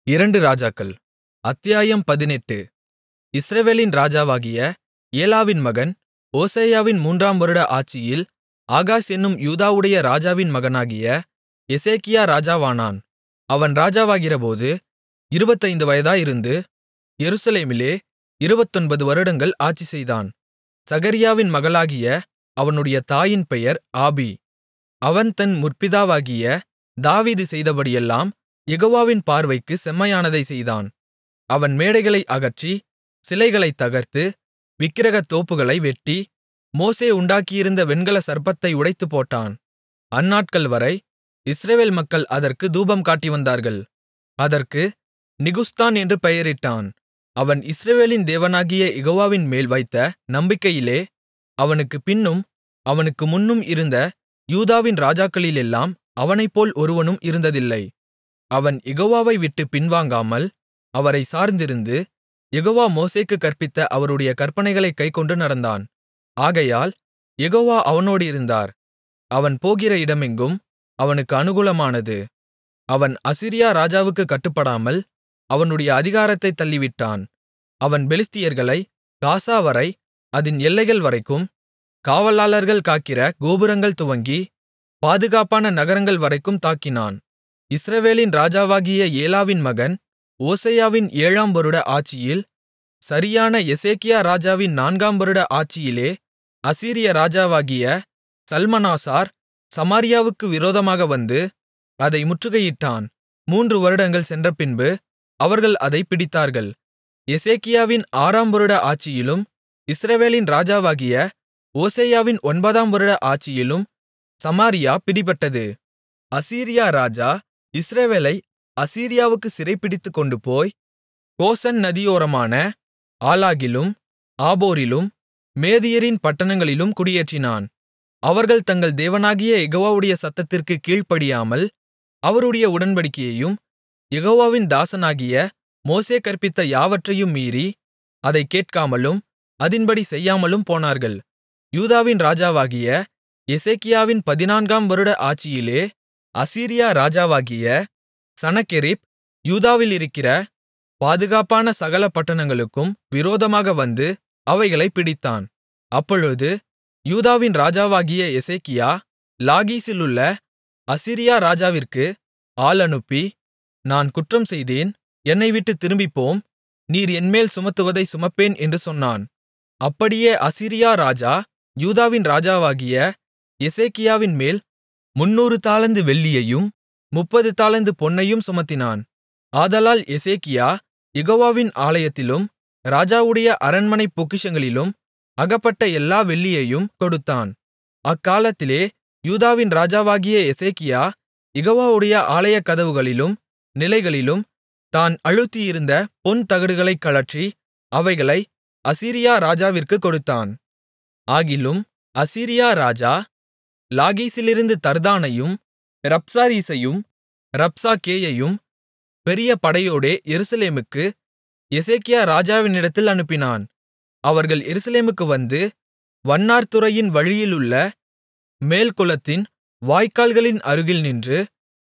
அத்தியாயம் பதினெட்டு இஸ்ரவேலின் ராஜாவாகிய ஏலாவின் மகன் ஓசெயாவின் மூன்றாம் வருட ஆட்சியில் ஆகாஸ் என்னும் யூதாவுடைய ராஜாவின் மகனாகிய எசேக்கியா ராஜாவானான் அவன் ராஜாவாகிறபோது இருபத்தைந்து வயதாயிருந்து எருசலேமிலே இருபத்தொன்பது வருடங்கள் ஆட்சிசெய்தான் சகரியாவின் மகளாகிய அவனுடைய தாயின் பெயர் ஆபி அவன் தன் முற்பிதாவாகிய தாவீது செய்தபடியெல்லாம் யெகோவாவின் பார்வைக்குச் செம்மையானதைச் செய்தான் அவன் மேடைகளை அகற்றி சிலைகளைத் தகர்த்து விக்கிரகத் தோப்புகளை வெட்டி மோசே உண்டாக்கியிருந்த வெண்கலச் சர்ப்பத்தை உடைத்துப்போட்டான் அந்நாட்கள்வரை இஸ்ரவேல் மக்கள் அதற்குத் தூபம்காட்டிவந்தார்கள் அதற்கு நிகுஸ்தான் என்று பெயரிட்டான் அவன் இஸ்ரவேலின் தேவனாகிய யெகோவாவின்மேல் வைத்த நம்பிக்கையிலே அவனுக்குப் பின்னும் அவனுக்கு முன்னும் இருந்த யூதாவின் ராஜாக்களிலெல்லாம் அவனைப்போல் ஒருவனும் இருந்ததில்லை அவன் யெகோவாவை விட்டுப் பின்வாங்காமல் அவரைச் சார்ந்திருந்து யெகோவா மோசேக்குக் கற்பித்த அவருடைய கற்பனைகளைக் கைக்கொண்டு நடந்தான் ஆகையால் யெகோவா அவனோடிருந்தார் அவன் போகிற இடமெங்கும் அவனுக்கு அனுகூலமானது அவன் அசீரியா ராஜாவுக்குக் கட்டுப்படாமல் அவனுடைய அதிகாரத்தைத் தள்ளிவிட்டான் அவன் பெலிஸ்தியர்களை காசாவரை அதின் எல்லைகள் வரைக்கும் காவலாளர்கள் காக்கிற கோபுரங்கள் துவங்கி பாதுகாப்பான நகரங்கள் வரைக்கும் தாக்கினான் இஸ்ரவேலின் ராஜாவாகிய ஏலாவின் மகன் ஓசெயாவின் ஏழாம் வருட ஆட்சியில் சரியான எசேக்கியா ராஜாவின் நான்காம் வருட ஆட்சியிலே அசீரிய ராஜாவாகிய சல்மனாசார் சமாரியாவுக்கு விரோதமாக வந்து அதை முற்றுகையிட்டான் மூன்று வருடங்கள் சென்றபின்பு அவர்கள் அதைப் பிடித்தார்கள் எசேக்கியாவின் ஆறாம் வருட ஆட்சியிலும் இஸ்ரவேலின் ராஜாவாகிய ஓசெயாவின் ஒன்பதாம் வருட ஆட்சியிலும் சமாரியா பிடிபட்டது அசீரியா ராஜா இஸ்ரவேலை அசீரியாவுக்குச் சிறைபிடித்துக் கொண்டுபோய் கோசன் நதியோரமான ஆலாகிலும் ஆபோரிலும் மேதியரின் பட்டணங்களிலும் குடியேற்றினான் அவர்கள் தங்கள் தேவனாகிய யெகோவாவுடைய சத்தத்திற்குக் கீழ்ப்படியாமல் அவருடைய உடன்படிக்கையையும் யெகோவாவின் தாசனாகிய மோசே கற்பித்த யாவற்றையும் மீறி அதைக் கேட்காமலும் அதின்படி செய்யாமலும் போனார்கள் யூதாவின் ராஜாவாகிய எசேக்கியாவின் பதினான்காம் வருட ஆட்சியிலே அசீரியா ராஜாவாகிய சனகெரிப் யூதாவிலிருக்கிற பாதுகாப்பான சகல பட்டணங்களுக்கும் விரோதமாக வந்து அவைகளைப் பிடித்தான் அப்பொழுது யூதாவின் ராஜாவாகிய எசேக்கியா லாகீசிலுள்ள அசீரியா ராஜாவிற்கு ஆள் அனுப்பி நான் குற்றம் செய்தேன் என்னை விட்டுத் திரும்பிப்போம் நீர் என்மேல் சுமத்துவதை சுமப்பேன் என்று சொன்னான் அப்படியே அசீரியா ராஜா யூதாவின் ராஜாவாகிய எசேக்கியாவின் மேல் முந்நூறு தாலந்து வெள்ளியையும் முப்பது தாலந்து பொன்னையும் சுமத்தினான் ஆதலால் எசேக்கியா யெகோவாவின் ஆலயத்திலும் ராஜாவுடைய அரண்மனைப் பொக்கிஷங்களிலும் அகப்பட்ட எல்லா வெள்ளியையும் கொடுத்தான் அக்காலத்திலே யூதாவின் ராஜாவாகிய எசேக்கியா யெகோவாவுடைய ஆலயக் கதவுகளிலும் நிலைகளிலும் தான் அழுத்தியிருந்த பொன் தகடுகளைக் கழற்றி அவைகளை அசீரியா ராஜாவிற்குக் கொடுத்தான் ஆகிலும் அசீரியா ராஜா லாகீசிலிருந்து தர்தானையும் ரப்சாரீசையும் ரப்சாக்கேயையும் பெரிய படையோடே எருசலேமுக்கு எசேக்கியா ராஜாவினிடத்தில் அனுப்பினான் அவர்கள் எருசலேமுக்கு வந்து வண்ணார்துறையின் வழியிலுள்ள மேல்குளத்தின் வாய்க்கால்களின் அருகில் நின்று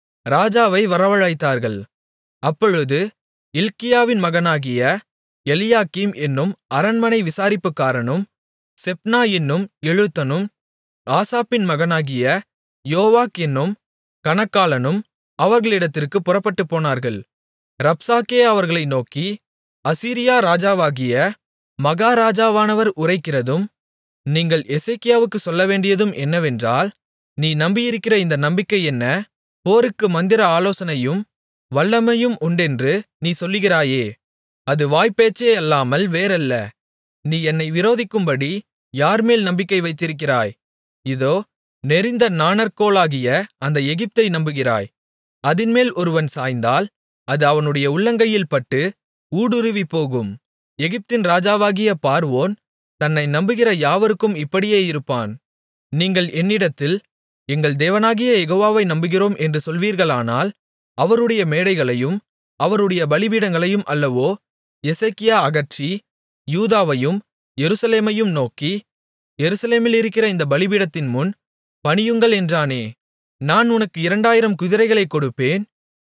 ராஜாவை வரவழைத்தார்கள் அப்பொழுது இல்க்கியாவின் மகனாகிய எலியாக்கீம் என்னும் அரண்மனை விசாரிப்புக்காரனும் செப்னா என்னும் எழுத்தனும் ஆசாப்பின் மகனாகிய யோவாக் என்னும் கணக்காளனும் அவர்களிடத்திற்குப் புறப்பட்டுப் போனார்கள் ரப்சாக்கே அவர்களை நோக்கி அசீரியா ராஜாவாகிய மகாராஜாவானவர் உரைக்கிறதும் நீங்கள் எசேக்கியாவுக்குச் சொல்லவேண்டியதும் என்னவென்றால் நீ நம்பியிருக்கிற இந்த நம்பிக்கை என்ன போருக்கு மந்திர ஆலோசனையும் வல்லமையும் உண்டென்று நீ சொல்லுகிறாயே அது வாய்ப்பேச்சே அல்லாமல் வேறல்ல நீ என்னை விரோதிக்கும்படி யார்மேல் நம்பிக்கை வைத்திருக்கிறாய் இதோ நெரிந்த நாணற்கோலாகிய அந்த எகிப்தை நம்புகிறாய் அதின்மேல் ஒருவன் சாய்ந்தால் அது அவனுடைய உள்ளங்கையில் பட்டு ஊடுருவிப்போகும் எகிப்தின் ராஜாவாகிய பார்வோன் தன்னை நம்புகிற யாவருக்கும் இப்படியே இருப்பான் நீங்கள் என்னிடத்தில் எங்கள் தேவனாகிய யெகோவாவை நம்புகிறோம் என்று சொல்வீர்களானால் அவருடைய மேடைகளையும் அவருடைய பலிபீடங்களையும் அல்லவோ எசேக்கியா அகற்றி யூதாவையும் எருசலேமையும் நோக்கி எருசலேமிலிருக்கிற இந்த பலிபீடத்தின் முன் பணியுங்கள் என்றானே நான் உனக்கு இரண்டாயிரம் குதிரைகளைக் கொடுப்பேன்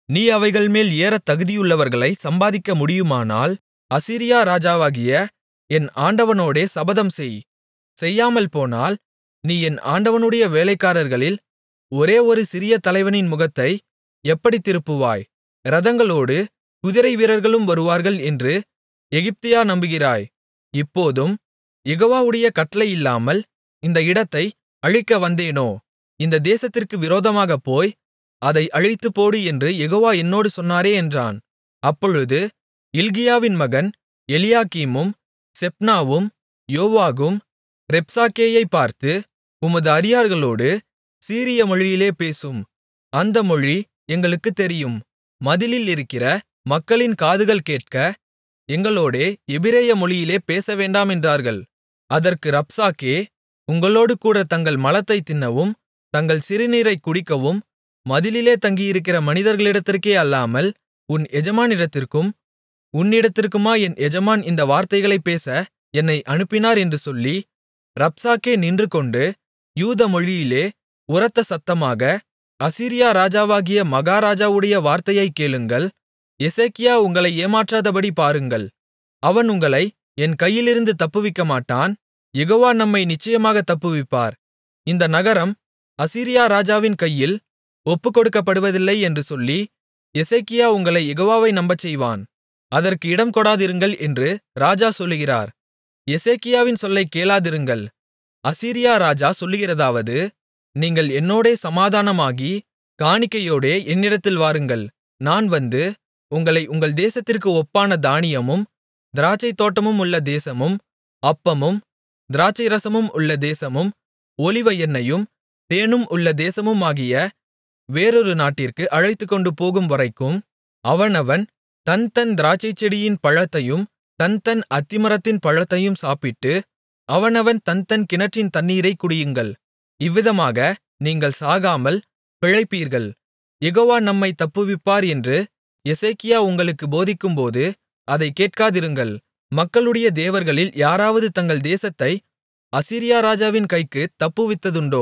நீ அவைகள்மேல் ஏறத் தகுதியுள்ளவர்களைச் சம்பாதிக்க முடியுமானால் அசீரியா ராஜாவாகிய என் ஆண்டவனோடே சபதம்செய் செய்யாமல்போனால் நீ என் ஆண்டவனுடைய வேலைக்காரர்களில் ஒரே ஒரு சிறிய தலைவனின் முகத்தை எப்படித் திருப்புவாய் இரதங்களோடு குதிரைவீரர்களும் வருவார்கள் என்று எகிப்தையா நம்புகிறாய் இப்போதும் யெகோவாவுடைய கட்டளை இல்லாமல் இந்த இடத்தை அழிக்க வந்தேனோ இந்த தேசத்திற்கு விரோதமாகப் போய் அதை அழித்துப்போடு என்று யெகோவா என்னோடு சொன்னாரே என்றான் அப்பொழுது இல்க்கியாவின் மகன் எலியாக்கீமும் செப்னாவும் யோவாகும் ரப்சாக்கேயைப் பார்த்து உமது அடியார்களோடு சீரிய மொழியிலே பேசும் அந்த மொழி எங்களுக்குத் தெரியும் மதிலில் இருக்கிற மக்களின் காதுகள் கேட்க எங்களோடே எபிரெய மொழியிலே பேசவேண்டாம் என்றார்கள் அதற்கு ரப்சாக்கே உங்களோடுகூடத் தங்கள் மலத்தைத் தின்னவும் தங்கள் சிறுநீரைக் குடிக்கவும் மதிலிலே தங்கியிருக்கிற மனிதர்களிடத்திற்கே அல்லாமல் உன் எஜமானிடத்திற்கும் உன்னிடத்திற்குமா என் எஜமான் இந்த வார்த்தைகளைப் பேச என்னை அனுப்பினார் என்று சொல்லி ரப்சாக்கே நின்றுகொண்டு யூத மொழியிலே உரத்த சத்தமாக அசீரியா ராஜாவாகிய மகாராஜாவுடைய வார்த்தையைக் கேளுங்கள் எசேக்கியா உங்களை ஏமாற்றாதபடி பாருங்கள் அவன் உங்களை என் கையிலிருந்து தப்புவிக்கமாட்டான் யெகோவா நம்மை நிச்சயமாகத் தப்புவிப்பார் இந்த நகரம் அசீரியா ராஜாவின் கையில் ஒப்புக்கொடுக்கப்படுவதில்லை என்று சொல்லி எசேக்கியா உங்களை யெகோவாவை நம்பச்செய்வான் அதற்கு இடம் கொடாதிருங்கள் என்று ராஜா சொல்லுகிறார் எசேக்கியாவின் சொல்லைக் கேளாதிருங்கள் அசீரியா ராஜா சொல்லுகிறதாவது நீங்கள் என்னோடே சமாதானமாகி காணிக்கையோடே என்னிடத்தில் வாருங்கள் நான் வந்து உங்களை உங்கள் தேசத்திற்கு ஒப்பான தானியமும் திராட்சைத்தோட்டமும் உள்ள தேசமும் அப்பமும் திராட்சைரசமும் உள்ள தேசமும் ஒலிவ எண்ணெயும் தேனும் உள்ள தேசமுமாகிய வேறொரு நாட்டிற்கு அழைத்துக்கொண்டு போகும் வரைக்கும் அவனவன் தன் தன் திராட்சைச்செடியின் பழத்தையும் தன் தன் அத்திமரத்தின் பழத்தையும் சாப்பிட்டு அவனவன் தன் தன் கிணற்றின் தண்ணீரைக் குடியுங்கள் இவ்விதமாக நீங்கள் சாகாமல் பிழைப்பீர்கள் யெகோவா நம்மை தப்புவிப்பார் என்று எசேக்கியா உங்களுக்குப் போதிக்கும்போது அதைக் கேட்காதிருங்கள் மக்களுடைய தேவர்களில் யாராவது தங்கள் தேசத்தை அசீரியா ராஜாவின் கைக்குத் தப்புவித்ததுண்டோ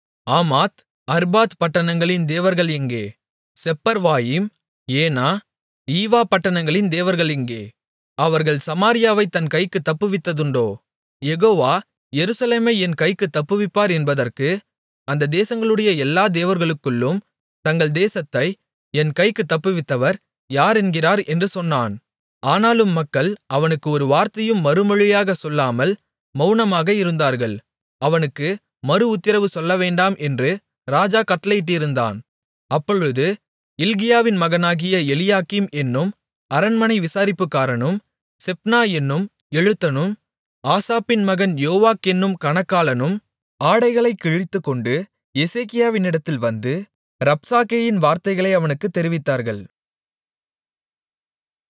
ஆமாத் அர்பாத் பட்டணங்களின் தேவர்கள் எங்கே செப்பர்வாயிம் ஏனா ஈவா பட்டணங்களின் தேவர்கள் எங்கே அவர்கள் சமாரியாவைத் தன் கைக்குத் தப்புவித்ததுண்டோ யெகோவா எருசலேமை என் கைக்குத் தப்புவிப்பார் என்பதற்கு அந்த தேசங்களுடைய எல்லா தேவர்களுக்குள்ளும் தங்கள் தேசத்தை என் கைக்குத் தப்புவித்தவர் யார் என்கிறார் என்று சொன்னான் ஆனாலும் மக்கள் அவனுக்கு ஒரு வார்த்தையும் மறுமொழியாகச் சொல்லாமல் மவுனமாக இருந்தார்கள் அவனுக்கு மறு உத்திரவு சொல்லவேண்டாம் என்று ராஜா கட்டளையிட்டிருந்தான் அப்பொழுது இல்க்கியாவின் மகனாகிய எலியாக்கீம் என்னும் அரண்மனை விசாரிப்புக்காரனும் செப்னா என்னும் எழுத்தனும் ஆசாப்பின் மகன் யோவாக் என்னும் கணக்காளனும் ஆடைகளைக் கிழித்துக்கொண்டு எசேக்கியாவினிடத்தில் வந்து ரப்சாக்கேயின் வார்த்தைகளை அவனுக்குத் தெரிவித்தார்கள்